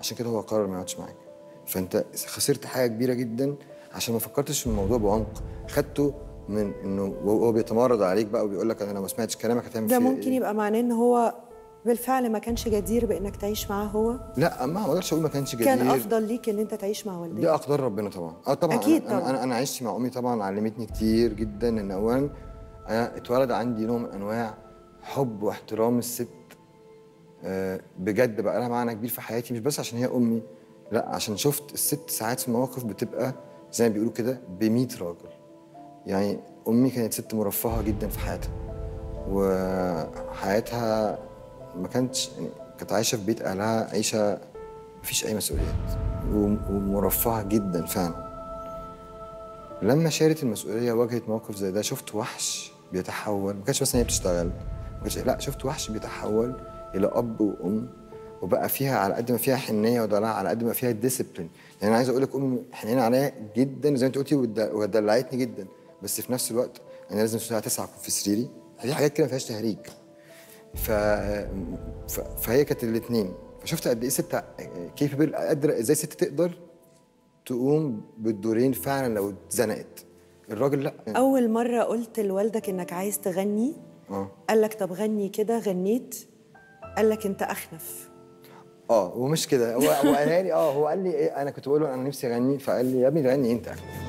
عشان كده هو قرر ما يقعدش معاك فانت خسرت حاجه كبيره جدا عشان ما فكرتش في الموضوع بعمق خدته من انه وهو بيتمرد عليك بقى وبيقول لك انا لو ما سمعتش كلامك هتعمل ده فيا ممكن إيه؟ يبقى معناه ان هو بالفعل ما كانش جدير بانك تعيش معاه هو لا ما اقدرش اقول ما كانش جدير كان افضل ليك ان انت تعيش مع دي والدتك اقدار ربنا طبعا اه طبعا أكيد أنا, طبعاً. انا انا عشت مع امي طبعا علمتني كتير جدا ان اولا انا اتولد عندي نوع من انواع حب واحترام الست آه، بجد بقى لها معنى كبير في حياتي مش بس عشان هي امي لا عشان شفت الست ساعات في مواقف بتبقى زي ما بيقولوا كده ب 100 راجل يعني امي كانت ست مرفهه جدا في حياتها وحياتها ما كانتش يعني كانت عايشه في بيت اهلها عيشه مفيش اي مسؤوليات وم- ومرفهه جدا فعلا لما شالت المسؤوليه واجهت موقف زي ده شفت وحش بيتحول ما كانش بس ان هي بتشتغل ما كانش لا شفت وحش بيتحول الى اب وام وبقى فيها على قد ما فيها حنيه ودلع على قد ما فيها ديسيبلين يعني انا عايز اقول لك امي حنينه عليا جدا زي ما انت قلتي ود- ودلعتني جدا بس في نفس الوقت انا لازم الساعه 9 اكون في سريري دي حاجات كده ما فيهاش تهريج ف... ف... فهي كانت الاثنين فشفت قد ايه ست كيبل قادره ازاي ست تقدر تقوم بالدورين فعلا لو اتزنقت الراجل لا اول مره قلت لوالدك انك عايز تغني اه قال لك طب غني كده غنيت قال لك انت اخنف اه ومش كده هو هو قالها لي اه هو قال لي ايه انا كنت بقول له انا نفسي اغني فقال لي يا ابني غني انت